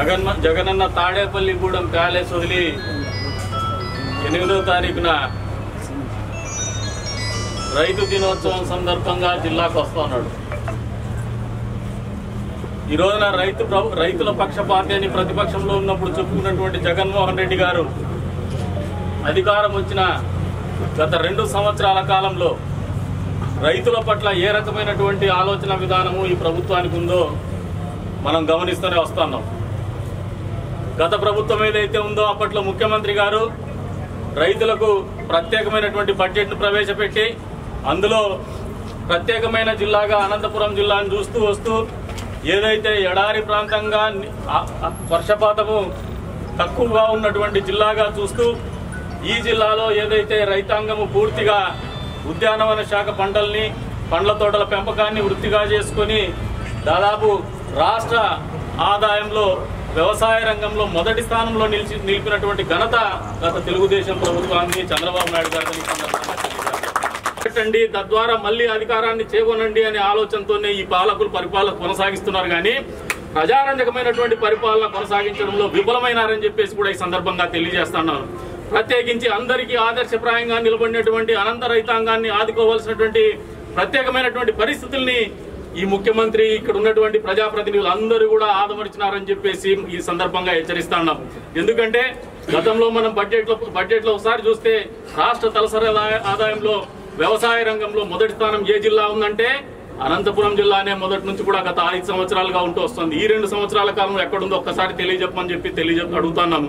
Jagan Jagananna Tadepalligudem palace వదిలి ఎనిమిదో తారీఖున రైతు దినోత్సవం సందర్భంగా జిల్లాకు వస్తా ఉన్నాడు ఈ రోజున రైతు ప్రభు రైతుల పక్షపాతి అని ప్రతిపక్షంలో ఉన్నప్పుడు చెప్పుకున్నటువంటి జగన్మోహన్ రెడ్డి గారు అధికారం వచ్చిన గత రెండు సంవత్సరాల కాలంలో రైతుల పట్ల ఏ రకమైనటువంటి ఆలోచన విధానము ఈ ప్రభుత్వానికి ఉందో మనం గమనిస్తూనే వస్తున్నాం గత ప్రభుత్వం ఏదైతే ఉందో అప్పట్లో ముఖ్యమంత్రి గారు రైతులకు ప్రత్యేకమైనటువంటి బడ్జెట్ను ప్రవేశపెట్టి అందులో ప్రత్యేకమైన జిల్లాగా అనంతపురం జిల్లాను చూస్తూ వస్తూ ఏదైతే ఎడారి ప్రాంతంగా ని- ఆ- ఆ వర్షపాతము తక్కువగా ఉన్నటువంటి జిల్లాగా చూస్తూ ఈ జిల్లాలో ఏదైతే రైతాంగము పూర్తిగా ఉద్యానవన శాఖ పంటల్ని పండ్ల తోటల పెంపకాన్ని వృత్తిగా చేసుకొని దాదాపు రాష్ట్ర ఆదాయంలో వ్యవసాయ రంగంలో మొదటి స్థానంలో నిలిచి నిలిపినటువంటి ఘనత గత తెలుగుదేశం ప్రభుత్వాన్ని చంద్రబాబు నాయుడు గారిని ఈ సందర్భంగా తెలియజేస్తున్నాను. పెట్టండి తద్వారా మళ్ళీ అధికారాన్ని చేకొనండి అనే ఆలోచనతోనే ఈ పాలకులు పరిపాలన కొనసాగిస్తున్నారు కానీ ప్రజారంజకమైనటువంటి పరిపాలన కొనసాగించడంలో విఫలమైనారని చెప్పేసి కూడా ఈ సందర్భంగా తెలియజేస్తున్నాను ప్రత్యేకించి అందరికీ ఆదర్శప్రాయంగా నిలబడినటువంటి అనంత రైతాంగాన్ని ఆదుకోవాల్సినటువంటి ప్రత్యేకమైనటువంటి పరిస్థితుల్ని ఈ ముఖ్యమంత్రి ఇక్కడ ఉన్నటువంటి ప్రజాప్రతినిధులు అందరూ కూడా ఆదమరిచినారని చెప్పేసి ఈ సందర్భంగా హెచ్చరిస్తున్నాం ఎందుకంటే గతంలో మనం బడ్జెట్ లో బడ్జెట్ లో ఒకసారి చూస్తే రాష్ట్ర తలసరి ఆదాయ- ఆదాయంలో వ్యవసాయ రంగంలో మొదటి స్థానం ఏ జిల్లా ఉందంటే అనంతపురం జిల్లానే మొదటి నుంచి కూడా గత ఐదు సంవత్సరాలుగా ఉంటూ వస్తుంది ఈ రెండు సంవత్సరాల కాలం ఎక్కడుందో ఒక్కసారి తెలియజెప్పమని చెప్పి తెలియజెప్ప అడుగుతున్నాము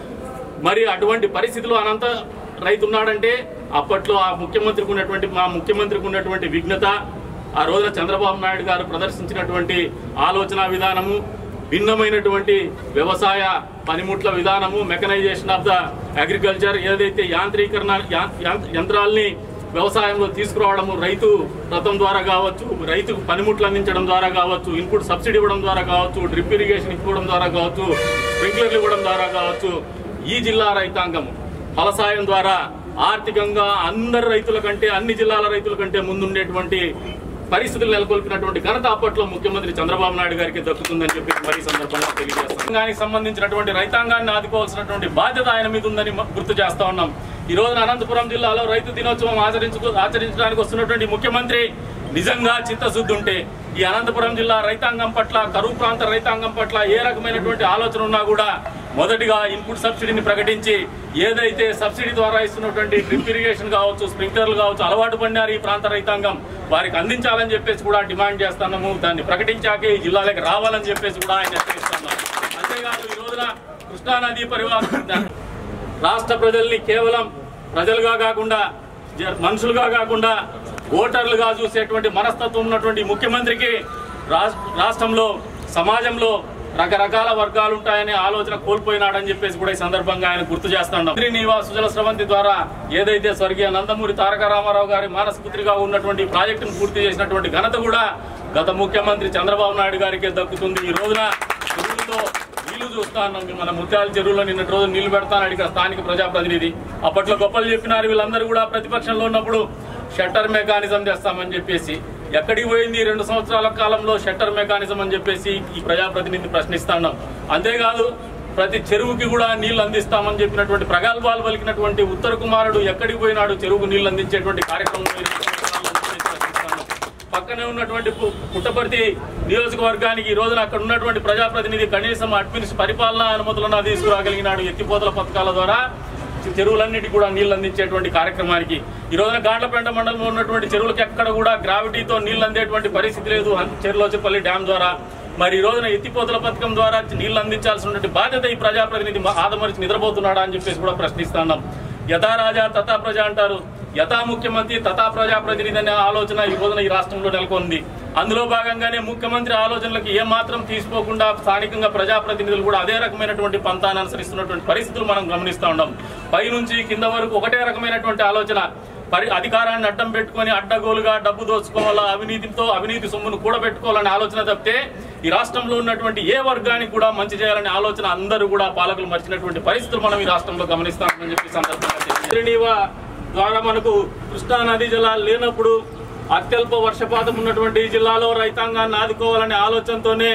మరి అటువంటి పరిస్థితిలో అనంత రైతు ఉన్నాడంటే అప్పట్లో ఆ ముఖ్యమంత్రికి ఉన్నటువంటి మా ముఖ్యమంత్రికి ఉన్నటువంటి విఘ్నత ఆ రోజున చంద్రబాబు నాయుడు గారు ప్రదర్శించినటువంటి ఆలోచన విధానము భిన్నమైనటువంటి వ్యవసాయ పనిముట్ల విధానము మెకనైజేషన్ ఆఫ్ ద అగ్రికల్చర్ ఏదైతే యాంత్రీకరణ యా- యం- యంత్రాల్ని వ్యవసాయంలో తీసుకురావడము రైతు రథం ద్వారా కావచ్చు రైతుకు పనిముట్లు అందించడం ద్వారా కావచ్చు ఇన్పుట్ సబ్సిడీ ఇవ్వడం ద్వారా కావచ్చు డ్రిప్ ఇరిగేషన్ ఇవ్వడం ద్వారా కావచ్చు స్ప్రింక్లర్లు ఇవ్వడం ద్వారా కావచ్చు ఈ జిల్లా రైతాంగం ఫలసాయం ద్వారా ఆర్థికంగా అందరి రైతుల కంటే అన్ని జిల్లాల రైతుల కంటే ముందుండేటువంటి పరిస్థితులు నెలకొల్పినటువంటి ఘనత అప్పట్లో ముఖ్యమంత్రి చంద్రబాబు నాయుడు గారికి దక్కుతుందని చెప్పి మరి ఈ సందర్భంగా తెలియజేస్తాం దానికి సంబంధించినటువంటి రైతాంగాన్ని ఆదుకోవాల్సినటువంటి బాధ్యత ఆయన మీద ఉందని మ- గుర్తు చేస్తా ఉన్నాం ఈ రోజున అనంతపురం జిల్లాలో రైతు దినోత్సవం ఆచరించుకు ఆచరించడానికి వస్తున్నటువంటి ముఖ్యమంత్రి నిజంగా చిత్తశుద్ధి ఉంటే ఈ అనంతపురం జిల్లా రైతాంగం పట్ల కరువు ప్రాంత రైతాంగం పట్ల ఏ రకమైనటువంటి ఆలోచన ఉన్నా కూడా మొదటిగా ఇన్పుట్ సబ్సిడీని ప్రకటించి ఏదైతే సబ్సిడీ ద్వారా ఇస్తున్నటువంటి డ్రిప్ ఇరిగేషన్ కావచ్చు స్ప్రింక్లర్లు కావచ్చు అలవాటు పడినారు ఈ ప్రాంత రైతాంగం వారికి అందించాలని చెప్పేసి కూడా డిమాండ్ చేస్తున్నాము దాన్ని ప్రకటించాకే ఈ జిల్లాలకు రావాలని చెప్పేసి కూడా ఆయన హెచ్చరిస్తున్నాం అంతేకాదు ఈ రోజున కృష్ణానది పరివాహం రాష్ట్ర ప్రజల్ని కేవలం ప్రజలుగా కాకుండా జ- మనుషులుగా కాకుండా ఓటర్లుగా చూసేటువంటి మనస్తత్వం ఉన్నటువంటి ముఖ్యమంత్రికి రాస్- రాష్ట్రంలో సమాజంలో రకరకాల వర్గాలు ఉంటాయనే ఆలోచన కోల్పోయినాడని చెప్పేసి కూడా ఈ సందర్భంగా ఆయన గుర్తు చేస్తున్నాం శ్రీనివాస్ సుజల స్రవంతి ద్వారా ఏదైతే స్వర్గీయ నందమూరి తారక రామారావు గారి మానసపుత్రిగా ఉన్నటువంటి ప్రాజెక్టును పూర్తి చేసినటువంటి ఘనత కూడా గత ముఖ్యమంత్రి చంద్రబాబు నాయుడు గారికే దక్కుతుంది ఈ రోజున చెరువులతో నీళ్లు చూస్తా ఉన్నాం మన ముత్యాల చెరువులో నిన్నటి రోజు నీళ్లు పెడతాను అడిగిన స్థానిక ప్రజాప్రతినిధి అప్పట్లో గొప్పలు చెప్పినారు వీళ్ళందరూ కూడా ప్రతిపక్షంలో ఉన్నప్పుడు షట్టర్ మెకానిజం తెస్తామని చెప్పేసి ఎక్కడికి పోయింది ఈ రెండు సంవత్సరాల కాలంలో షట్టర్ మెకానిజం అని చెప్పేసి ఈ ప్రజాప్రతినిధి ప్రశ్నిస్తా ఉన్నాం అంతేకాదు ప్రతి చెరువుకి కూడా నీళ్లు అందిస్తామని చెప్పినటువంటి ప్రగల్భాలు పలికినటువంటి ఉత్తర కుమారుడు ఎక్కడికి పోయినాడు చెరువుకు నీళ్లు అందించేటువంటి కార్యక్రమం ఈ రెండు సంవత్సరాల్లో ఉందని ప్రశ్నిస్తా ఉన్నాం. పక్కనే ఉన్నటువంటి పు- పుట్టపర్తి నియోజకవర్గానికి ఈ రోజున అక్కడ ఉన్నటువంటి ప్రజాప్రతినిధి కనీసం అడ్మినిస్ పరిపాలనా అనుమతులను తీసుకురాగలిగినాడు ఎత్తిపోతల పథకాల ద్వారా చె- చెరువులన్నిటికీ కూడా నీళ్లు అందించేటువంటి కార్యక్రమానికి ఈ రోజున గాండ్లపేట మండలంలో ఉన్నటువంటి చెరువులకు ఎక్కడ కూడా గ్రావిటీతో నీళ్లు అందేటువంటి పరిస్థితి లేదు అన్- చెరులోచిపల్లి డ్యామ్ ద్వారా మరి ఈ రోజున ఎత్తిపోతల పథకం ద్వారా నీళ్లు అందించాల్సినటువంటి బాధ్యత ఈ ప్రజాప్రతినిధి మా- ఆదమరిచి నిద్రపోతున్నాడా అని చెప్పేసి కూడా ప్రశ్నిస్తున్నాం యథా రాజా తథా ప్రజ అంటారు యథా ముఖ్యమంత్రి తథా ప్రజాప్రతినిధి అనే ఆలోచన ఈ రోజున ఈ రాష్ట్రంలో నెలకొంది అందులో భాగంగానే ముఖ్యమంత్రి ఆలోచనలకు ఏమాత్రం తీసుకోకుండా స్థానికంగా ప్రజాప్రతినిధులు కూడా అదే రకమైనటువంటి పంతాన్ని అనుసరిస్తున్నటువంటి పరిస్థితులు మనం గమనిస్తా ఉన్నాం పైనుంచి కింద వరకు ఒకటే రకమైనటువంటి ఆలోచన పరి అధికారాన్ని అడ్డం పెట్టుకొని అడ్డగోలుగా డబ్బు దోచుకోవాలా అవినీతితో అవినీతి సొమ్మును కూడబెట్టుకోవాలనే ఆలోచన తప్పితే ఈ రాష్ట్రంలో ఉన్నటువంటి ఏ వర్గానికి కూడా మంచి చేయాలనే ఆలోచన అందరూ కూడా పాలకులు మర్చినటువంటి పరిస్థితులు మనం ఈ రాష్ట్రంలో గమనిస్తామని చెప్పి ఈ సందర్భంగా తెలియజేస్తున్నాం. ద్వారా మనకు కృష్ణా నదీ జలాలు లేనప్పుడు అత్యల్ప వర్షపాతం ఉన్నటువంటి ఈ జిల్లాలో రైతాంగాన్ని ఆదుకోవాలనే ఆలోచనతోనే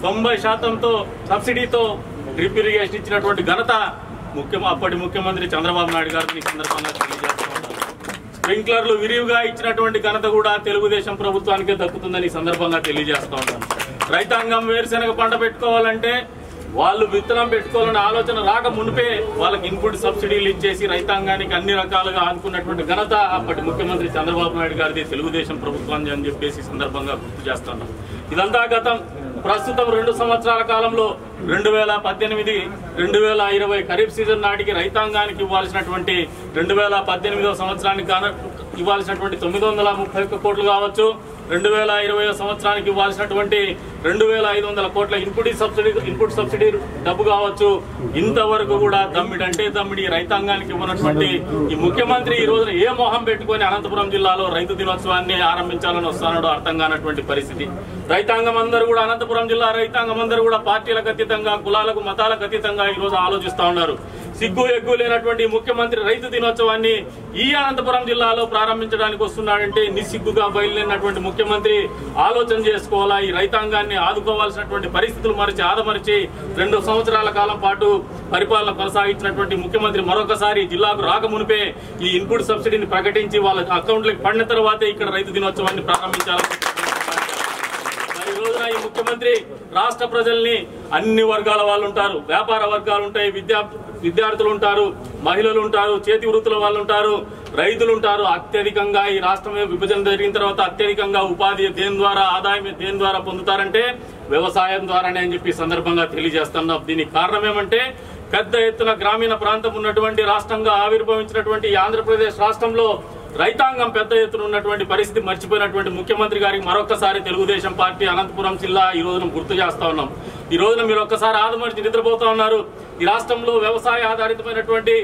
తొంభై శాతంతో సబ్సిడీతో డ్రిప్ ఇరిగేషన్ ఇచ్చినటువంటి ఘనత ముఖ్య అప్పటి ముఖ్యమంత్రి చంద్రబాబు నాయుడు గారిని ఈ సందర్భంగా తెలియజేస్తా ఉన్నాను స్ప్రింక్లర్లు విరివిగా ఇచ్చినటువంటి ఘనత కూడా తెలుగుదేశం ప్రభుత్వానికే దక్కుతుందని ఈ సందర్భంగా తెలియజేస్తా ఉన్నాను రైతాంగం వేరుశెనగ పంట పెట్టుకోవాలంటే వాళ్ళు విత్తనం పెట్టుకోవాలనే ఆలోచన రాక మునిపే వాళ్ళకి ఇన్పుట్ సబ్సిడీలు ఇచ్చేసి రైతాంగానికి అన్ని రకాలుగా ఆదుకున్నటువంటి ఘనత అప్పటి ముఖ్యమంత్రి చంద్రబాబు నాయుడు గారిది తెలుగుదేశం ప్రభుత్వాన్ని అని చెప్పేసి ఈ సందర్భంగా గుర్తు చేస్తున్నాం ఇదంతా గతం ప్రస్తుతం రెండు సంవత్సరాల కాలంలో రెండు వేల పద్దెనిమిది రెండు వేల ఇరవై ఖరీఫ్ సీజన్ నాటికి రైతాంగానికి ఇవ్వాల్సినటువంటి రెండు వేల పద్దెనిమిదవ సంవత్సరానికి గాను ఇవ్వాల్సినటువంటి తొమ్మిది వందల ముప్పై ఒక్క కోట్లు కావచ్చు రెండు వేల ఇరవై సంవత్సరానికి ఇవ్వాల్సినటువంటి రెండు వేల ఐదు వందల కోట్ల ఇన్పుట్ సబ్సిడీ ఇన్పుట్ సబ్సిడీ డబ్బు కావచ్చు ఇంతవరకు కూడా దమ్మిడి అంటే దమ్మిడి రైతాంగానికి ఇవ్వనటువంటి ఈ ముఖ్యమంత్రి ఈ రోజున ఏ మొహం పెట్టుకొని అనంతపురం జిల్లాలో రైతు దినోత్సవాన్ని ఆరంభించాలని వస్తానో అర్థం కానటువంటి పరిస్థితి రైతాంగం అందరూ కూడా అనంతపురం జిల్లా రైతాంగం అందరూ కూడా పార్టీలకు అతీతంగా కులాలకు మతాలకు అతీతంగా ఈ రోజు ఆలోచిస్తా ఉన్నారు సిగ్గు ఎగ్గు లేనటువంటి ముఖ్యమంత్రి రైతు దినోత్సవాన్ని ఈ అనంతపురం జిల్లాలో ప్రారంభించడానికి వస్తున్నాడంటే నిస్సిగ్గుగా బయలుదేరినటువంటి ముఖ్యమంత్రి ఆలోచన చేసుకోవాలా ఈ రైతాంగాన్ని ఆదుకోవాల్సినటువంటి పరిస్థితులు మరిచి ఆదమరిచి రెండు సంవత్సరాల కాలం పాటు పరిపాలన కొనసాగించినటువంటి ముఖ్యమంత్రి మరొకసారి జిల్లాకు రాకమునిపే ఈ ఇన్పుట్ సబ్సిడీని ప్రకటించి వాళ్ళ అకౌంట్లకు పడిన తర్వాతే ఇక్కడ రైతు దినోత్సవాన్ని ప్రారంభించాలని మరి ఈ రోజున ఈ ముఖ్యమంత్రి రాష్ట్ర ప్రజల్ని అన్ని వర్గాల వాళ్ళు ఉంటారు వ్యాపార వర్గాలు ఉంటాయి విద్యా విద్యార్థులు ఉంటారు మహిళలు ఉంటారు చేతి వృత్తుల వాళ్ళు ఉంటారు రైతులు ఉంటారు అత్యధికంగా ఈ రాష్ట్రమే విభజన జరిగిన తర్వాత అత్యధికంగా ఉపాధి దేని ద్వారా ఆదాయం దేని ద్వారా పొందుతారంటే వ్యవసాయం ద్వారానే అని చెప్పి ఈ సందర్భంగా తెలియజేస్తున్నాం దీనికి కారణం ఏమంటే పెద్ద ఎత్తున గ్రామీణ ప్రాంతం ఉన్నటువంటి రాష్ట్రంగా ఆవిర్భవించినటువంటి ఈ ఆంధ్రప్రదేశ్ రాష్ట్రంలో రైతాంగం పెద్ద ఎత్తున ఉన్నటువంటి పరిస్థితి మర్చిపోయినటువంటి ముఖ్యమంత్రి గారికి మరొకసారి తెలుగుదేశం పార్టీ అనంతపురం జిల్లా ఈ రోజున గుర్తు చేస్తా ఉన్నాం ఈ రోజున మీరు ఒక్కసారి ఆదమర్చి నిద్రపోతా ఉన్నారు ఈ రాష్ట్రంలో వ్యవసాయ ఆధారితమైనటువంటి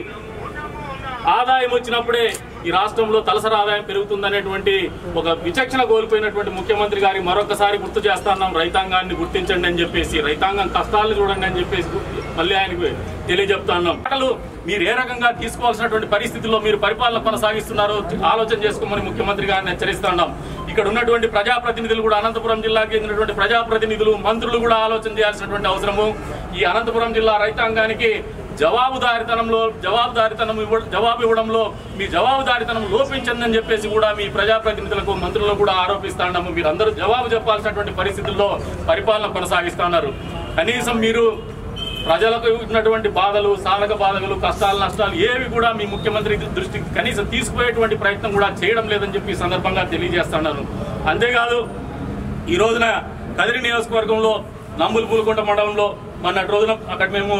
ఆదాయం వచ్చినప్పుడే ఈ రాష్ట్రంలో తలసరి ఆదాయం పెరుగుతుందనేటువంటి ఒక విచక్షణ కోల్పోయినటువంటి ముఖ్యమంత్రి గారికి మరొకసారి గుర్తు చేస్తున్నాం రైతాంగాన్ని గుర్తించండి అని చెప్పేసి రైతాంగం కష్టాలను చూడండి అని చెప్పేసి మళ్ళీ ఆయనకు తెలియజెప్తా ఉన్నాం మాటలు మీరు ఏ రకంగా తీసుకోవాల్సినటువంటి పరిస్థితుల్లో మీరు పరిపాలన కొనసాగిస్తున్నారో ఆలోచన చేసుకోమని ముఖ్యమంత్రి గారిని హెచ్చరిస్తున్నాం ఇక్కడ ఉన్నటువంటి ప్రజాప్రతినిధులు కూడా అనంతపురం జిల్లాకి చెందినటువంటి ప్రజాప్రతినిధులు మంత్రులు కూడా ఆలోచన చేయాల్సినటువంటి అవసరము ఈ అనంతపురం జిల్లా రైతాంగానికి జవాబుదారితనంలో జవాబుదారితనం ఇవ్వ జవాబు ఇవ్వడంలో మీ జవాబుదారితనం లోపించిందని చెప్పేసి కూడా మీ ప్రజాప్రతినిధులకు మంత్రులకు కూడా ఆరోపిస్తా ఉన్నాము మీరు అందరూ జవాబు చెప్పాల్సినటువంటి పరిస్థితుల్లో పరిపాలన కొనసాగిస్తా ఉన్నారు కనీసం మీరు ప్రజలకు ఉన్నటువంటి బాధలు సాధక బాధలు కష్టాలు నష్టాలు ఏవి కూడా మీ ముఖ్యమంత్రి దృష్టికి కనీసం తీసుకుపోయేటువంటి ప్రయత్నం కూడా చేయడం లేదని చెప్పి ఈ సందర్భంగా తెలియజేస్తున్నాను అంతేకాదు ఈ రోజున కదిరి నియోజకవర్గంలో నంబులు పూలకుంట మండలంలో మొన్నటి రోజున అక్కడ మేము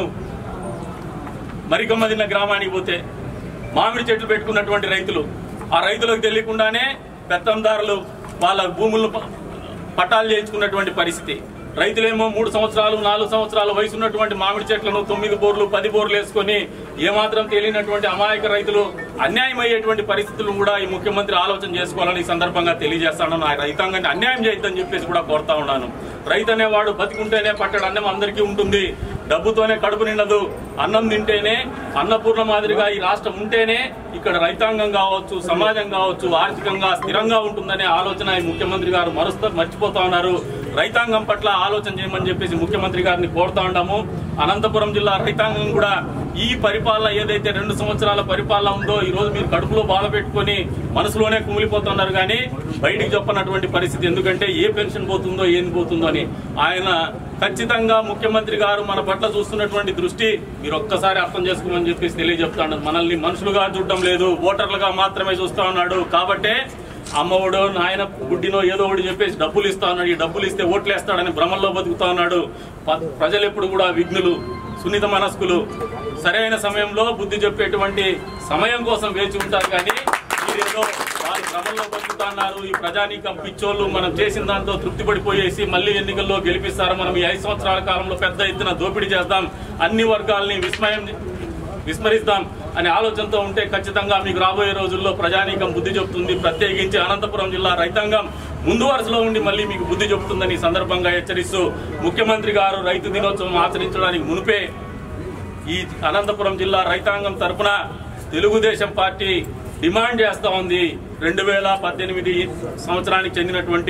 మరికమ్మదిన్న గ్రామానికి పోతే మామిడి చెట్లు పెట్టుకున్నటువంటి రైతులు ఆ రైతులకు తెలియకుండానే పెత్తందారులు వాళ్ళ భూములను ప- పట్టాలు చేయించుకున్నటువంటి పరిస్థితి రైతులేమో మూడు సంవత్సరాలు నాలుగు సంవత్సరాల వయసు ఉన్నటువంటి మామిడి చెట్లను తొమ్మిది బోర్లు పది బోర్లు వేసుకొని ఏమాత్రం తెలియనటువంటి అమాయక రైతులు అన్యాయం అయ్యేటువంటి పరిస్థితులను కూడా ఈ ముఖ్యమంత్రి ఆలోచన చేసుకోవాలని ఈ సందర్భంగా తెలియజేస్తాను నా రైతాంగాన్ని అన్యాయం చేయొద్దని చెప్పేసి కూడా కోరుతా ఉన్నాను రైతు అనేవాడు బతికుంటేనే పట్టడు అన్నం అందరికీ ఉంటుంది డబ్బుతోనే కడుపు నిండదు అన్నం తింటేనే అన్నపూర్ణ మాదిరిగా ఈ రాష్ట్రం ఉంటేనే ఇక్కడ రైతాంగం కావచ్చు సమాజం కావచ్చు ఆర్థికంగా స్థిరంగా ఉంటుందనే ఆలోచన ఈ ముఖ్యమంత్రి గారు మరుస్తా మర్చిపోతా ఉన్నారు రైతాంగం పట్ల ఆలోచన చేయమని చెప్పేసి ముఖ్యమంత్రి గారిని కోరుతా ఉన్నాము అనంతపురం జిల్లా రైతాంగం కూడా ఈ పరిపాలన ఏదైతే రెండు సంవత్సరాల పరిపాలన ఉందో ఈ రోజు మీరు కడుపులో బాధ పెట్టుకొని మనసులోనే కుమిలిపోతున్నారు కానీ బయటికి చెప్పనటువంటి పరిస్థితి ఎందుకంటే ఏ పెన్షన్ పోతుందో ఏం పోతుందో అని ఆయన ఖచ్చితంగా ముఖ్యమంత్రి గారు మన పట్ల చూస్తున్నటువంటి దృష్టి మీరు ఒక్కసారి అర్థం చేసుకోమని చెప్పేసి తెలియజెప్తాడు మనల్ని మనుషులుగా చూడటం లేదు ఓటర్లుగా మాత్రమే చూస్తా ఉన్నాడు కాబట్టే అమ్మఒడో నాయన గుడ్డినో ఏదో ఒకటి చెప్పేసి డబ్బులు ఇస్తా ఉన్నాడు ఈ డబ్బులు ఇస్తే ఓట్లు వేస్తాడని భ్రమంలో బతుకుతా ఉన్నాడు ప- ప్రజలు ఎప్పుడు కూడా విఘ్నులు సున్నిత మనస్కులు సరైన సమయంలో బుద్ధి చెప్పేటువంటి సమయం కోసం వేచి ఉంటారు కానీ మీరేదో వారి క్రమంలో బతుకుతున్నారు ఈ ప్రజానీకం పిచ్చోళ్ళు మనం చేసిన దాంతో తృప్తి పడిపోయేసి మళ్ళీ ఎన్నికల్లో గెలిపిస్తారు మనం ఈ ఐదు సంవత్సరాల కాలంలో పెద్ద ఎత్తున దోపిడీ చేద్దాం అన్ని వర్గాల్ని విస్మయం విస్మరిస్తాం అనే ఆలోచనతో ఉంటే ఖచ్చితంగా మీకు రాబోయే రోజుల్లో ప్రజానీకం బుద్ధి చెప్తుంది ప్రత్యేకించి అనంతపురం జిల్లా రైతాంగం ముందు వరుసలో ఉండి మళ్ళీ మీకు బుద్ధి చెప్తుందని ఈ సందర్భంగా హెచ్చరిస్తూ ముఖ్యమంత్రి గారు రైతు దినోత్సవం ఆచరించడానికి మునిపే ఈ అనంతపురం జిల్లా రైతాంగం తరపున తెలుగుదేశం పార్టీ డిమాండ్ చేస్తా ఉంది రెండు వేల పద్దెనిమిది సంవత్సరానికి చెందినటువంటి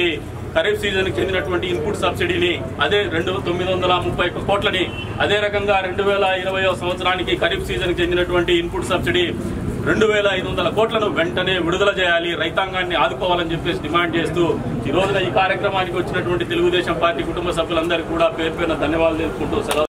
ఖరీఫ్ సీజన్కి చెందినటువంటి ఇన్పుట్ సబ్సిడీని అదే రెండు తొమ్మిది వందల ముప్పై ఒక్క కోట్లని అదే రకంగా రెండు వేల ఇరవయో సంవత్సరానికి ఖరీఫ్ సీజన్కి చెందినటువంటి ఇన్పుట్ సబ్సిడీ రెండు వేల ఐదు వందల కోట్లను వెంటనే విడుదల చేయాలి రైతాంగాన్ని ఆదుకోవాలని చెప్పేసి డిమాండ్ చేస్తూ ఈ రోజున ఈ కార్యక్రమానికి వచ్చినటువంటి తెలుగుదేశం పార్టీ కుటుంబ సభ్యులందరికీ కూడా పేరు పేరున ధన్యవాదాలు తెలుపుకుంటూ సెలవు